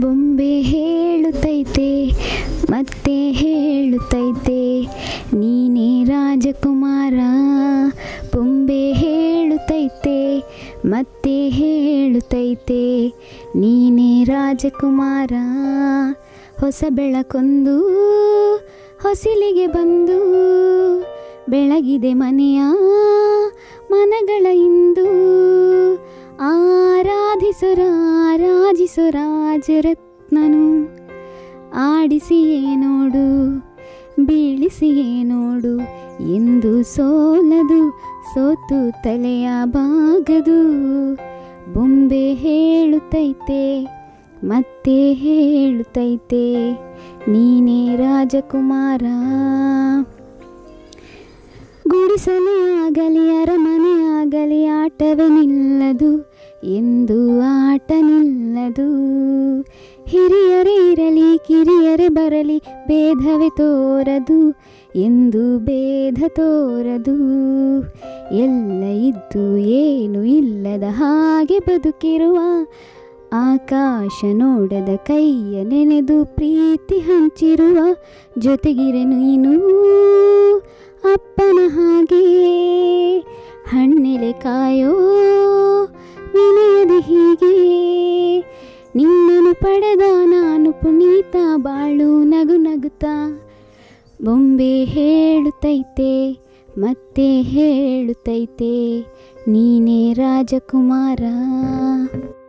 ಬೊಂಬೆ ಹೇಳುತ್ತೈತೆ ಮತ್ತೆ ಹೇಳುತ್ತೈತೆ ನೀನೇ ರಾಜಕುಮಾರ ಬೊಂಬೆ ಹೇಳುತ್ತೈತೆ ಮತ್ತೆ ಹೇಳುತ್ತೈತೆ ನೀನೇ ರಾಜಕುಮಾರ ಹೊಸ ಬೆಳಕೊಂದು ಹೊಸಿಲಿಗೆ ಬಂದು ಬೆಳಗಿದೆ ಮನೆಯ ಮನಗಳ ಇಂದು ಆರಾಧಿಸು ರಾಜರತ್ನನು ಆಡಿಸಿಯೇ ನೋಡು ಬೀಳಿಸಿಯೇ ನೋಡು ಎಂದು ಸೋಲದು ಸೋತು ತಲೆಯ ಬಾಗದು ಬೊಂಬೆ ಹೇಳುತ್ತೈತೆ ಮತ್ತೆ ಹೇಳುತ್ತೈತೆ ನೀನೇ ರಾಜಕುಮಾರ ಗುಡಿಸಲೇ ಆಗಲಿ ಅರಮನೆ ಆಗಲಿ ಆಟವೇ ನಿಲ್ಲದು ಎಂದು ಆಟ ನಿಲ್ಲದು ಹಿರಿಯರೇ ಇರಲಿ ಕಿರಿಯರೇ ಬರಲಿ ಭೇದವೇ ತೋರದು ಎಂದು ಭೇದ ತೋರದು ಎಲ್ಲ ಇದ್ದು ಏನು ಇಲ್ಲದ ಹಾಗೆ ಬದುಕಿರುವ ಆಕಾಶ ನೋಡದ ಕೈಯ ನೆನೆದು ಪ್ರೀತಿ ಹಂಚಿರುವ ಜೊತೆಗಿರೆ ನೀನು ಅಪ್ಪನ ಹಾಗೆ ಹಣ್ಣೆಲೆ ಕಾಯೋ ವಿನಯದ ಹೀಗೆ ನಿನ್ನನ್ನು ಪಡೆದ ನಾನು ಪುನೀತ ಬಾಳು ನಗು ನಗುತ್ತಾ ಬೊಂಬೆ ಹೇಳುತ್ತೈತೆ ಮತ್ತೆ ಹೇಳುತ್ತೈತೆ ನೀನೇ ರಾಜಕುಮಾರ